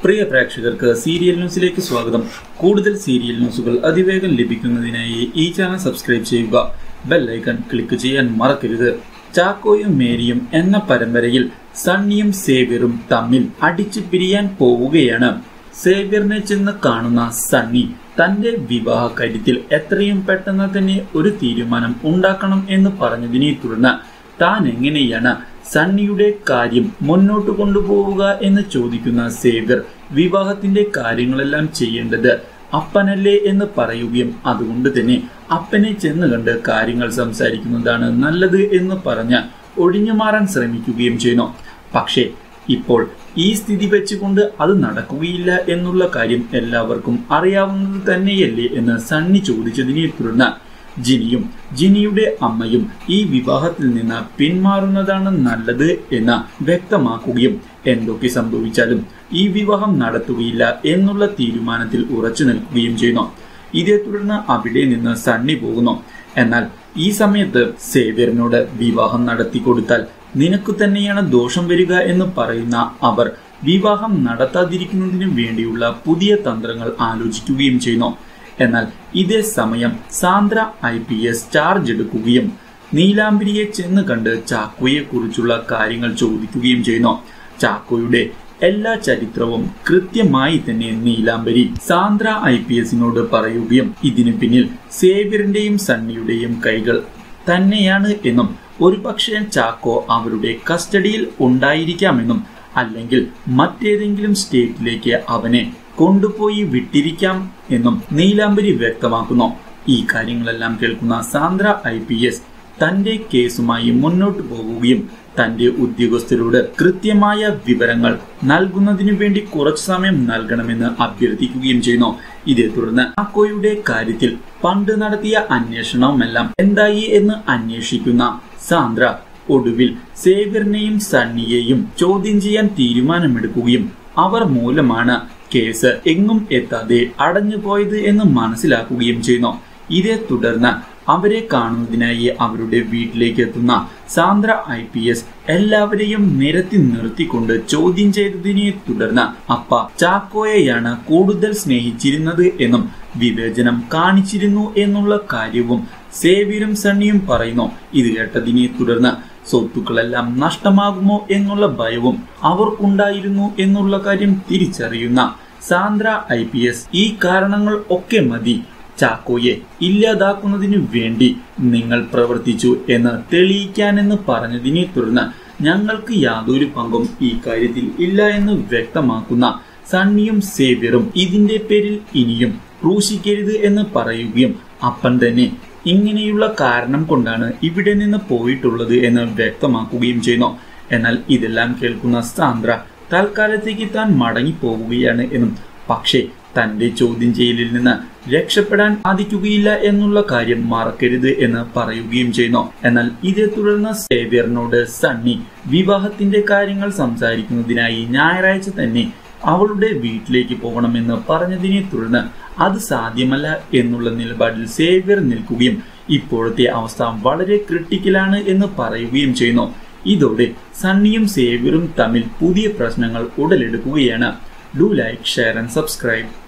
പ്രിയ പ്രേക്ഷകർക്ക് സീരിയൽ ന്യൂസിലേക്ക് സ്വാഗതം കൂടുതൽ സീരിയൽ ന്യൂസുകൾ അതിവേഗം ലഭിക്കുന്നതിനായി ഈ ചാനൽ സബ്സ്ക്രൈബ് ചെയ്യുക ബെൽ ഐക്കൺ ക്ലിക്ക് ചെയ്യാൻ മറക്കരുത് ചാക്കോയും മേരിയും എന്ന പരമ്പരയിൽ സണ്ണിയും സേവ്യറും തമ്മിൽ അടിച്ചു പിരിയാൻ പോവുകയാണ് സേവ്യറിനെ ചെന്ന് കാണുന്ന സണ്ണി തന്റെ വിവാഹ കാര്യത്തിൽ എത്രയും പെട്ടെന്ന് തന്നെ ഒരു തീരുമാനം ഉണ്ടാക്കണം എന്ന് പറഞ്ഞതിനെ തുടർന്ന് താൻ എങ്ങനെയാണ് സണ്ണിയുടെ കാര്യം മുന്നോട്ട് കൊണ്ടുപോവുക എന്ന് ചോദിക്കുന്ന സേവ്യർ വിവാഹത്തിന്റെ കാര്യങ്ങളെല്ലാം ചെയ്യേണ്ടത് അപ്പനല്ലേ എന്ന് പറയുകയും അതുകൊണ്ട് തന്നെ അപ്പനെ ചെന്ന് കണ്ട് കാര്യങ്ങൾ സംസാരിക്കുന്നതാണ് നല്ലത് എന്ന് പറഞ്ഞ് ഒഴിഞ്ഞു മാറാൻ ശ്രമിക്കുകയും ചെയ്യുന്നു പക്ഷേ ഇപ്പോൾ ഈ സ്ഥിതി വെച്ചുകൊണ്ട് അത് നടക്കുകയില്ല എന്നുള്ള കാര്യം എല്ലാവർക്കും അറിയാവുന്നത് തന്നെയല്ലേ എന്ന് സണ്ണി ചോദിച്ചതിനെ തുടർന്ന് ജിനിയും ജിനിയുടെ അമ്മയും ഈ വിവാഹത്തിൽ നിന്ന് പിന്മാറുന്നതാണ് നല്ലത് എന്ന് വ്യക്തമാക്കുകയും എന്തൊക്കെ സംഭവിച്ചാലും ഈ വിവാഹം നടത്തുകയില്ല എന്നുള്ള തീരുമാനത്തിൽ ഉറച്ചു നിൽക്കുകയും ചെയ്യുന്നു ഇതേ തുടർന്ന് അവിടെ നിന്ന് സണ്ണി പോകുന്നു എന്നാൽ ഈ സമയത്ത് സേവ്യറിനോട് വിവാഹം നടത്തി കൊടുത്താൽ നിനക്ക് തന്നെയാണ് ദോഷം വരിക എന്ന് പറയുന്ന അവർ വിവാഹം നടത്താതിരിക്കുന്നതിനു വേണ്ടിയുള്ള പുതിയ തന്ത്രങ്ങൾ ആലോചിക്കുകയും ചെയ്യുന്നു എന്നാൽ ഇതേ സമയം Sandra I P S charge എടുക്കുകയും നീലാംബരിയെ ചെന്ന് കണ്ട് ചാക്കോയെ കുറിച്ചുള്ള കാര്യങ്ങൾ ചോദിക്കുകയും ചെയ്യുന്നു ചാക്കോയുടെ എല്ലാ ചരിത്രവും കൃത്യമായി തന്നെ നീലാംബരി സാന്ദ്ര ഐ പി എസിനോട് പറയുകയും ഇതിനു പിന്നിൽ സേവ്യറിന്റെയും സണ്ണിയുടെയും കൈകൾ തന്നെയാണ് എന്നും ഒരുപക്ഷെ ചാക്കോ അവരുടെ കസ്റ്റഡിയിൽ ഉണ്ടായിരിക്കാമെന്നും അല്ലെങ്കിൽ മറ്റേതെങ്കിലും സ്റ്റേറ്റിലേക്ക് അവനെ കൊണ്ടുപോയി വിട്ടിരിക്കാം എന്നും നീലാംബരി വ്യക്തമാക്കുന്നു ഈ കാര്യങ്ങളെല്ലാം കേൾക്കുന്ന സാന്ദ്ര ഐ പി എസ് തന്റെ കേസുമായി മുന്നോട്ട് പോകുകയും തന്റെ ഉദ്യോഗസ്ഥരോട് കൃത്യമായ വിവരങ്ങൾ നൽകുന്നതിനു വേണ്ടി കുറച്ചു സമയം നൽകണമെന്ന് അഭ്യർത്ഥിക്കുകയും ചെയ്യുന്നു ഇതേ തുടർന്ന് ചാക്കോയുടെ കാര്യത്തിൽ പണ്ട് നടത്തിയ അന്വേഷണവുമെല്ലാം എന്തായി എന്ന് അന്വേഷിക്കുന്ന സാന്ദ്ര ഒടുവിൽ സേവ്യറിനെയും സണ്ണിയെയും ചോദ്യം ചെയ്യാൻ തീരുമാനമെടുക്കുകയും അവർ മൂലമാണ് കേസ് എങ്ങും എത്താതെ അടഞ്ഞുപോയത് എന്ന് മനസ്സിലാക്കുകയും ചെയ്യുന്നു ഇതേ തുടർന്ന് അവരെ കാണുന്നതിനായി അവരുടെ വീട്ടിലേക്ക് എത്തുന്ന സാന്ദ്ര ഐ പി എസ് എല്ലാവരെയും നിരത്തി നിർത്തിക്കൊണ്ട് ചോദ്യം ചെയ്തതിനെ തുടർന്ന് അപ്പ ചാക്കോയെയാണ് കൂടുതൽ സ്നേഹിച്ചിരുന്നത് എന്നും വിവേചനം കാണിച്ചിരുന്നു എന്നുള്ള കാര്യവും സേവ്യരും സണ്ണിയും പറയുന്നു ഇത് കേട്ടതിനെ തുടർന്ന് സ്വത്തുക്കളെല്ലാം നഷ്ടമാകുമോ എന്നുള്ള ഭയവും അവർക്കുണ്ടായിരുന്നു എന്നുള്ള കാര്യം തിരിച്ചറിയുന്ന സാന്ദ്ര ഐ പി എസ് ഈ കാരണങ്ങൾ ഒക്കെ മതി ചാക്കോയെ ഇല്ലാതാക്കുന്നതിനു വേണ്ടി നിങ്ങൾ പ്രവർത്തിച്ചു എന്ന് തെളിയിക്കാനെന്ന് പറഞ്ഞതിനെ തുടർന്ന് ഞങ്ങൾക്ക് യാതൊരു പങ്കും ഈ കാര്യത്തിൽ ഇല്ല എന്ന് വ്യക്തമാക്കുന്ന സണ്ണിയും സേവ്യറും ഇതിന്റെ പേരിൽ ഇനിയും ക്രൂശിക്കരുത് എന്ന് പറയുകയും അപ്പൻ തന്നെ ഇങ്ങനെയുള്ള കാരണം കൊണ്ടാണ് ഇവിടെ നിന്ന് പോയിട്ടുള്ളത് എന്ന് വ്യക്തമാക്കുകയും ചെയ്യുന്നു എന്നാൽ ഇതെല്ലാം കേൾക്കുന്ന സാന്ദ്ര തൽക്കാലത്തേക്ക് താൻ മടങ്ങി പോവുകയാണ് എന്നും പക്ഷേ തന്റെ ചോദ്യം ചെയ്യലിൽ നിന്ന് രക്ഷപ്പെടാൻ സാധിക്കുകയില്ല എന്നുള്ള കാര്യം മറക്കരുത് എന്ന് പറയുകയും ചെയ്യുന്നു എന്നാൽ ഇതേ തുടർന്ന് സേവ്യറിനോട് സണ്ണി വിവാഹത്തിന്റെ കാര്യങ്ങൾ സംസാരിക്കുന്നതിനായി ഞായറാഴ്ച തന്നെ അവളുടെ വീട്ടിലേക്ക് പോകണമെന്ന് പറഞ്ഞതിനെ തുടർന്ന് അത് സാധ്യമല്ല എന്നുള്ള നിലപാടിൽ സേവ്യർ നിൽക്കുകയും ഇപ്പോഴത്തെ അവസ്ഥ വളരെ ക്രിട്ടിക്കലാണ് എന്ന് പറയുകയും ചെയ്യുന്നു ഇതോടെ സണ്ണിയും സേവ്യറും തമ്മിൽ പുതിയ പ്രശ്നങ്ങൾ ഉടലെടുക്കുകയാണ് do like share and subscribe